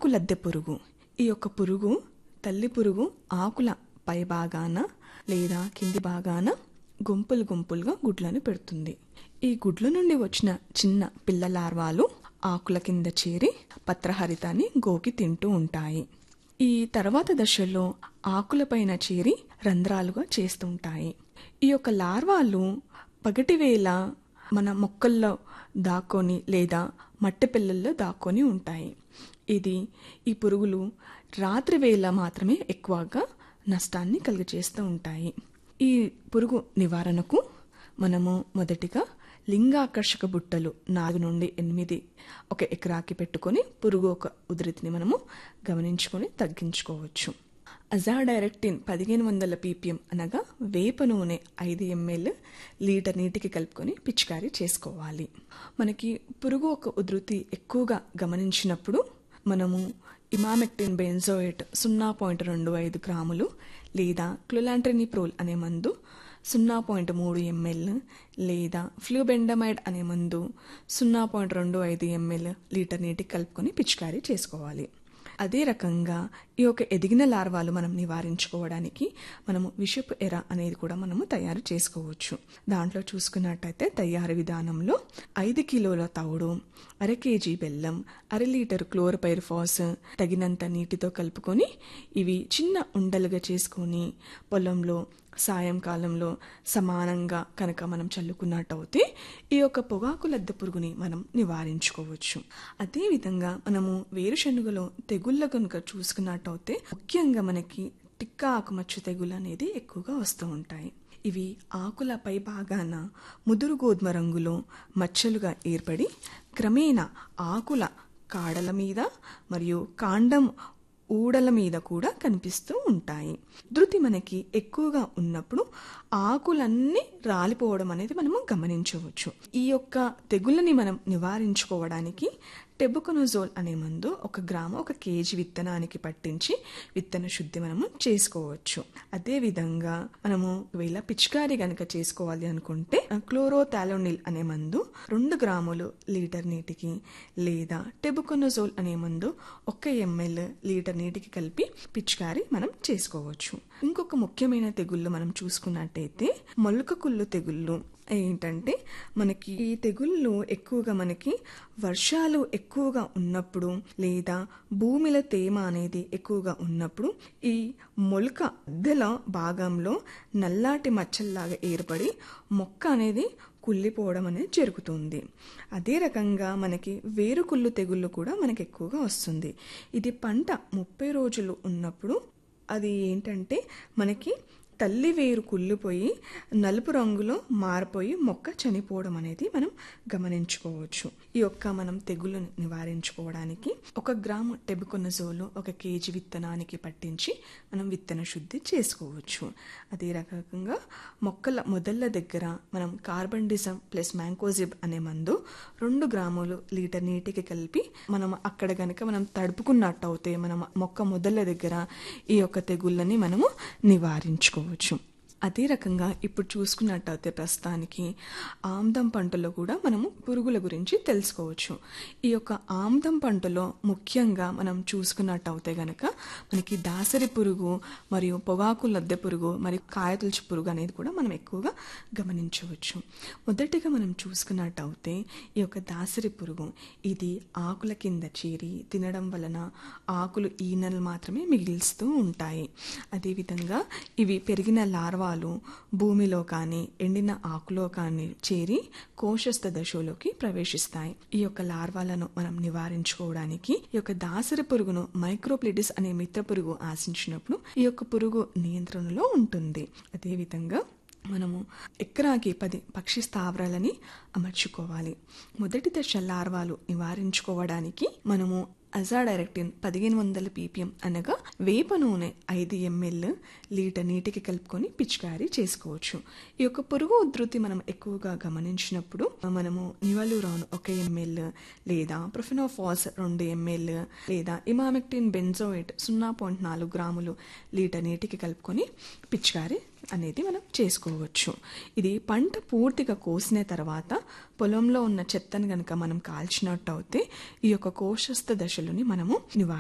పొగాకు లద్దె పురుగు ఈ యొక్క పురుగు తల్లి పురుగు ఆకుల పై భాగాన లేదా కింది భాగాన గుంపులు గుంపులుగా గుడ్లను పెడుతుంది ఈ గుడ్ల నుండి వచ్చిన చిన్న పిల్ల లార్వాలు ఆకుల కింద చేరి పత్రహరితాన్ని గోకి తింటూ ఉంటాయి ఈ తర్వాత దశలో ఆకులపైన చేరి రంధ్రాలుగా చేస్తుంటాయి ఈ యొక్క లార్వాలు పగటి వేళ మన మొక్కల్లో దాక్కొని లేదా మట్టి పిల్లల్లో దాక్కొని ఉంటాయి ఇది ఈ పురుగులు రాత్రి వేళ మాత్రమే ఎక్కువగా నష్టాన్ని కలుగజేస్తూ ఉంటాయి ఈ పురుగు నివారణకు మనము మొదటిగా లింగాకర్షక బుట్టలు నాలుగు నుండి ఎనిమిది ఒక ఎకరాకి పెట్టుకొని పురుగు ఒక ఉధృతిని మనము గమనించుకొని తగ్గించుకోవచ్చు అజాడైరెక్టిన్ పదిహేను వందల పీపీఎం అనగా వేప నూనె ఐదు ఎంఎల్ లీటర్ నీటికి కలుపుకొని పిచికారీ చేసుకోవాలి మనకి పురుగు ఒక ఉధృతి ఎక్కువగా గమనించినప్పుడు మనము ఇమామెక్టిన్ బెంజోయేట్ సున్నా పాయింట్ రెండు ఐదు గ్రాములు లేదా క్లులాంట్రినిప్రోల్ అనే మందు సున్నా పాయింట్ మూడు ఎంఎల్ లేదా ఫ్లూబెండమైడ్ అనే మందు సున్నా పాయింట్ రెండు ఐదు ఎంఎల్ లీటర్ నీటికి కలుపుకొని పిచికారీ చేసుకోవాలి అదే రకంగా ఈ యొక్క ఎదిగిన లార్వాలు మనం నివారించుకోవడానికి మనము విషపు ఎర అనేది కూడా మనము తయారు చేసుకోవచ్చు దాంట్లో చూసుకున్నట్టయితే తయారీ విధానంలో ఐదు కిలోల తవుడు అర కేజీ బెల్లం అర లీటర్ క్లోరోపైర్ఫాస్ తగినంత నీటితో కలుపుకొని ఇవి చిన్న ఉండలుగా చేసుకొని పొలంలో సాయంకాలంలో సమానంగా కనుక మనం చల్లుకున్నట్టయితే ఈ యొక్క పొగాకు లద్దె పురుగుని మనం నివారించుకోవచ్చు అదేవిధంగా మనము వేరుశనగలో తెగుళ్ళ కనుక చూసుకున్నట్టయితే ముఖ్యంగా మనకి టిక్కా ఆకుమచ్చ తెగులు అనేది ఎక్కువగా వస్తూ ఉంటాయి ఇవి ఆకుల పై భాగాన ముదురు గోధుమ రంగులో మచ్చలుగా ఏర్పడి క్రమేణా ఆకుల కాడల మీద మరియు కాండం ఊడల మీద కూడా కనిపిస్తూ ఉంటాయి ధృతి మనకి ఎక్కువగా ఉన్నప్పుడు ఆకులన్నీ రాలిపోవడం అనేది మనము గమనించవచ్చు ఈ యొక్క తెగుళ్ళని మనం నివారించుకోవడానికి టెబుకొనజోల్ అనే మందు ఒక గ్రాము ఒక కేజీ విత్తనానికి పట్టించి విత్తన శుద్ధి మనము చేసుకోవచ్చు అదేవిధంగా మనము ఒకవేళ పిచికారీ గనక చేసుకోవాలి అనుకుంటే క్లోరోథాలోనిల్ అనే మందు రెండు గ్రాములు లీటర్ నీటికి లేదా టెబుకొనజోల్ అనే మందు ఒక ఎంఎల్ లీటర్ నీటికి కలిపి పిచికారీ మనం చేసుకోవచ్చు ఇంకొక ముఖ్యమైన తెగుళ్ళు మనం చూసుకున్నట్టయితే మొలక కుళ్ళు తెగుళ్ళు ఏంటంటే మనకి ఈ తెగుళ్ళు ఎక్కువగా మనకి వర్షాలు ఎక్కువగా ఉన్నప్పుడు లేదా భూమిల తేమ అనేది ఎక్కువగా ఉన్నప్పుడు ఈ మొలక మధ్యల భాగంలో నల్లాటి మచ్చల్లాగా ఏర్పడి మొక్క అనేది కుళ్ళిపోవడం అనేది జరుగుతుంది అదే రకంగా మనకి వేరుకుళ్ళు తెగుళ్ళు కూడా మనకి ఎక్కువగా వస్తుంది ఇది పంట ముప్పై రోజులు ఉన్నప్పుడు అది ఏంటంటే మనకి తల్లి వేరు కుళ్ళిపోయి నలుపు రంగులో మారిపోయి మొక్క చనిపోవడం అనేది మనం గమనించుకోవచ్చు ఈ యొక్క మనం తెగులను నివారించుకోవడానికి ఒక గ్రాము టెబుకొనజోలు ఒక కేజీ విత్తనానికి పట్టించి మనం విత్తన శుద్ధి చేసుకోవచ్చు అదే రకంగా మొక్కల మొదళ్ళ దగ్గర మనం కార్బన్ డిజమ్ ప్లస్ మ్యాంకోజిబ్ అనే మందు రెండు గ్రాములు లీటర్ నీటికి కలిపి మనం అక్కడ గనక మనం తడుపుకున్నట్టు అవుతే మనం మొక్క మొదళ్ళ దగ్గర ఈ యొక్క తెగుళ్ళని మనము నివారించుకోవచ్చు అదే రకంగా ఇప్పుడు చూసుకున్నట్టయితే ప్రస్తుతానికి ఆమ్దం పంటలో కూడా మనము పురుగుల గురించి తెలుసుకోవచ్చు ఈ యొక్క ఆమ్దం పంటలో ముఖ్యంగా మనం చూసుకున్నట్టయితే గనక మనకి దాసరి పురుగు మరియు పొగాకు లద్దె పురుగు మరియు కాయతులుచు పురుగు అనేది కూడా మనం ఎక్కువగా గమనించవచ్చు మొదటిగా మనం చూసుకున్నట్టయితే ఈ యొక్క దాసరి పురుగు ఇది ఆకుల కింద చేరి తినడం వలన ఆకులు ఈనెలు మాత్రమే మిగిలిస్తూ ఉంటాయి అదేవిధంగా ఇవి పెరిగిన లార్వా లార్వాలు భూమిలో కానీ ఎండిన ఆకులో కానీ చేరి కోశస్థ దశలోకి ప్రవేశిస్తాయి ఈ యొక్క లార్వాలను మనం నివారించుకోవడానికి ఈ యొక్క దాసరి పురుగును మైక్రోప్లిటిస్ అనే మిత్ర పురుగు ఆశించినప్పుడు ఈ యొక్క పురుగు నియంత్రణలో ఉంటుంది అదేవిధంగా మనము ఎకరాకి పది పక్షి స్థావరాలని అమర్చుకోవాలి మొదటి దశ లార్వాలు నివారించుకోవడానికి మనము అజాడైరెక్టిన్ పదిహేను వందల పీపీఎం అనగా వేప నూనె ఐదు ఎంఎల్ లీటర్ నీటికి కలుపుకొని పిచికారీ చేసుకోవచ్చు ఈ యొక్క పురుగు ఉధృతి మనం ఎక్కువగా గమనించినప్పుడు మనము నివలురాన్ ఒక ఎంఎల్ లేదా ప్రొఫెనోఫాస్ రెండు ఎంఎల్ లేదా ఇమామెక్టిన్ బెంజోయిట్ సున్నా పాయింట్ నాలుగు గ్రాములు లీటర్ నీటికి కలుపుకొని పిచికారీ అనేది మనం చేసుకోవచ్చు ఇది పంట పూర్తిగా కోసిన తర్వాత పొలంలో ఉన్న చెత్తను గనక మనం కాల్చినట్టు అయితే ఈ యొక్క కోశస్థ దశలని మనము నివారించవచ్చు